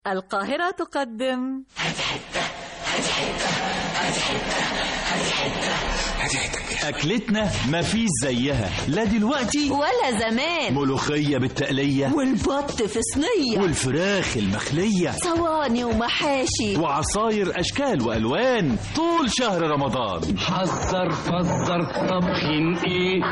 القاهرة تقدم أكلتنا مفيش زيها لا دلوقتي ولا زمان ملوخية بالتقلية والبط في صينية والفراخ المخلية صواني ومحاشي وعصاير أشكال وألوان طول شهر رمضان حذر فزر طبخين ايه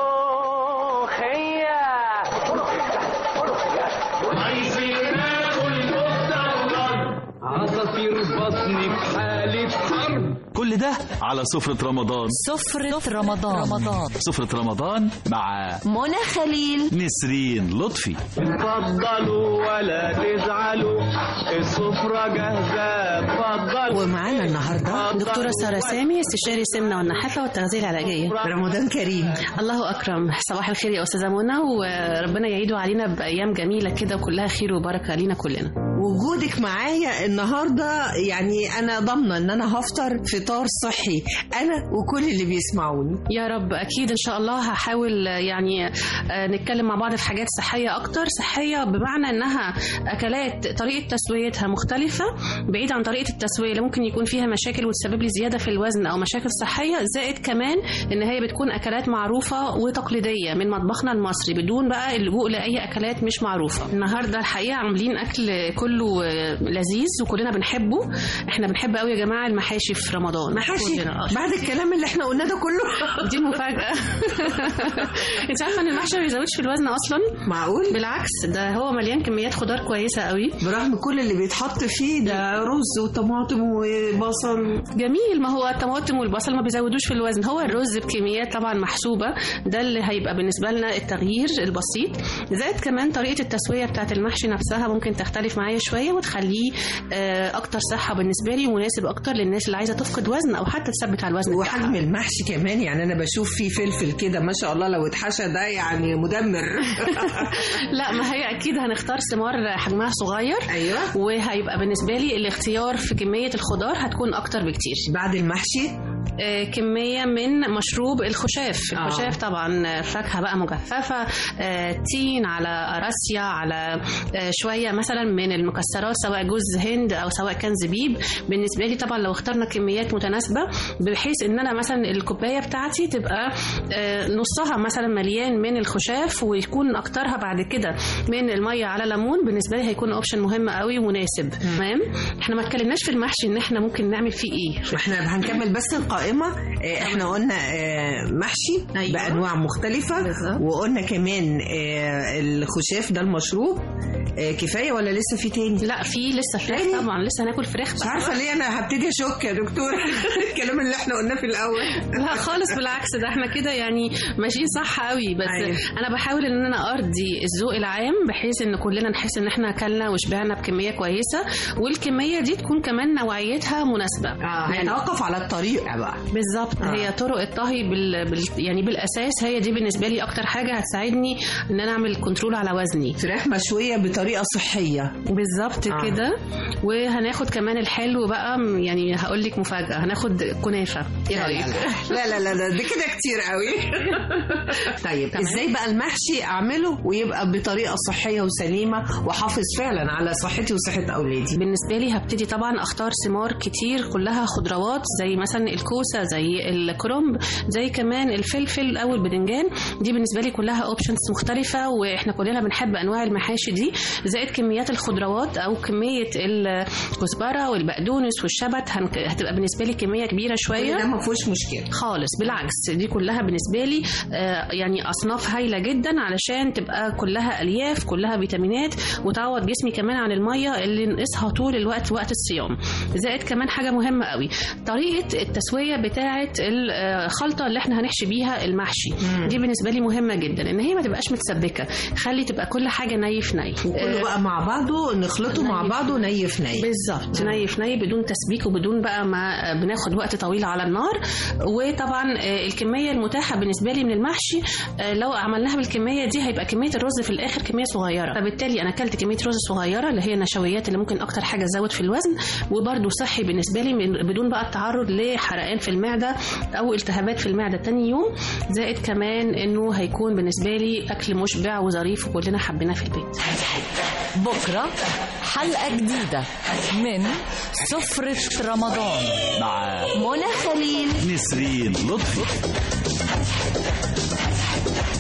عايزين ناكل كفتة عصافير بطني في حالة حرب كل ده على سفرة رمضان سفرة رمضان رمضان سفرة رمضان مع منى خليل نسرين لطفي اتفضلوا ولا تزعلوا السفرة جاهزة اتفضلوا ومعانا النهارده دكتورة سارة سامي استشاري السمنة والنحافة والتغذية العلاجية رمضان كريم الله أكرم صباح الخير يا أستاذة منى وربنا يعيده علينا بأيام جميلة كده وكلها خير وبركة لينا كلنا وجودك معايا النهارده يعني انا ضامنه ان انا هفطر فطار صحي انا وكل اللي بيسمعوني يا رب أكيد إن شاء الله هحاول يعني آه، نتكلم مع بعض في حاجات صحية أكتر صحية بمعنى إنها أكلات طريقة تسويتها مختلفة بعيد عن طريقة التسوية اللي ممكن يكون فيها مشاكل وتسبب لي زيادة في الوزن أو مشاكل صحية زائد كمان إن هي بتكون أكلات معروفة وتقليدية من مطبخنا المصري بدون بقى اللجوء لأي أكلات مش معروفة النهاردة الحقيقة عاملين أكل كله آه، لذيذ وكلنا بنحبه إحنا بنحب قوي يا جماعة المحاشي في رمضان محاشي كلنا. آه. بعد الكلام اللي احنا قلناه ده كله دي المفاجأة انت عارفة ان المحشي ما بيزودش في الوزن اصلا معقول بالعكس ده هو مليان كميات خضار كويسة قوي برغم كل اللي بيتحط فيه ده رز وطماطم وبصل جميل ما هو الطماطم والبصل ما بيزودوش في الوزن هو الرز بكميات طبعا محسوبة ده اللي هيبقى بالنسبة لنا التغيير البسيط زائد كمان طريقة التسوية بتاعت المحشي نفسها ممكن تختلف معايا شوية وتخليه آه، أكتر صحة بالنسبة لي ومناسب أكتر للناس اللي عايزة تفقد وزن أو حتى تثبت على الوزن بتاعها. وحجم المحشي كمان يعني انا بشوف فيه فلفل كده ما شاء الله لو اتحشى ده يعني مدمر لا ما هي أكيد هنختار ثمار حجمها صغير ايوه وهيبقى بالنسبة لي الاختيار في كمية الخضار هتكون أكتر بكتير بعد المحشي آه، كمية من مشروب الخشاف آه. الخشاف طبعا فاكهة بقى مجففة آه، تين على قراصية على آه، شوية مثلا من المكسرات سواء جوز هند أو سواء كان زبيب بالنسبة لي طبعا لو اخترنا كميات متناسبة بحيث إن أنا مثلا الكوباية بتاعتي تبقى آه، نصها مثلا مليان من الخشاف ويكون أكترها بعد كده من المية على ليمون بالنسبة لي هيكون أوبشن مهم قوي ومناسب تمام احنا ما اتكلمناش في المحشي إن احنا ممكن نعمل فيه إيه احنا هنكمل بس القائمة اه، احنا قلنا اه، محشي أيوة. بأنواع مختلفة بالظبط. وقلنا كمان اه، الخشاف ده المشروب اه، كفاية ولا لسه في تاني؟ لا في لسه فراخ تاني؟ طبعا لسه هناكل فراخ مش بقى. عارفة ليه أنا هبتدي أشك يا دكتور الكلام اللي احنا قلناه في الأول لا خالص بالعكس ده احنا كده يعني ماشيين صح قوي بس أيوة. أيوة. انا بحاول ان انا ارضي الذوق العام بحيث ان كلنا نحس ان احنا اكلنا وشبعنا بكميه كويسه والكميه دي تكون كمان نوعيتها مناسبه اه هنتوقف على الطريقة بقى بالظبط آه. آه. هي طرق الطهي بال... بال... يعني بالاساس هي دي بالنسبه لي اكتر حاجه هتساعدني ان انا اعمل كنترول على وزني فراخ مشوية بطريقة صحية بالظبط آه. آه. كده وهناخد كمان الحلو بقى يعني هقول لك مفاجاه هناخد كنافه ايه لا رايك لا لا لا لا ده كده كتير قوي طيب تمام. ازاي بقى المحشي اعمله ويبقى بطريقه صحيه وسليمه واحافظ فعلا على صحتي وصحه اولادي بالنسبه لي هبتدي طبعا اختار ثمار كتير كلها خضروات زي مثلا الكوسه زي الكرنب زي كمان الفلفل او البدنجان دي بالنسبه لي كلها اوبشنز مختلفه واحنا كلنا بنحب انواع المحاشي دي زائد كميات الخضروات او كميه الكزبره والبقدونس والشبت هنك- هتبقى بالنسبه لي كميه كبيره كل شويه ده ما فيهوش مشكله خالص بالعكس دي كلها بالنسبه لي آه، يعني اصناف هايله جدا علشان تبقى كلها الياف كلها فيتامينات وتعوض جسمي كمان عن الميه اللي نقصها طول الوقت وقت الصيام زائد كمان حاجه مهمه قوي طريقه التسويه بتاعه الخلطه اللي احنا هنحشي بيها المحشي دي بالنسبه لي مهمه جدا ان هي ما تبقاش متسبكه خلي تبقى كل حاجه ني في ني كله بقى مع بعضه نخلطه مع ني. بعضه ني في ني بالظبط ني في ني بدون تسبيك وبدون بقى ما بناخد وقت طويل على النار وطبعا آه، الكميه المتاحه بالنسبه لي من المحشي آه، لو عملناها بالكميه دي هيبقى كميه الرز في الاخر كميه صغيره فبالتالي انا اكلت كميه رز صغيره اللي هي النشويات اللي ممكن اكتر حاجه تزود في الوزن وبرده صحي بالنسبه لي من- بدون بقى التعرض لحرقان في المعده او التهابات في المعده تاني يوم زائد كمان انه هيكون بالنسبه لي اكل مشبع وظريف وكلنا حبيناه في البيت بكرة حلقة جديدة من سفرة رمضان مع منى خليل نسرين لطفي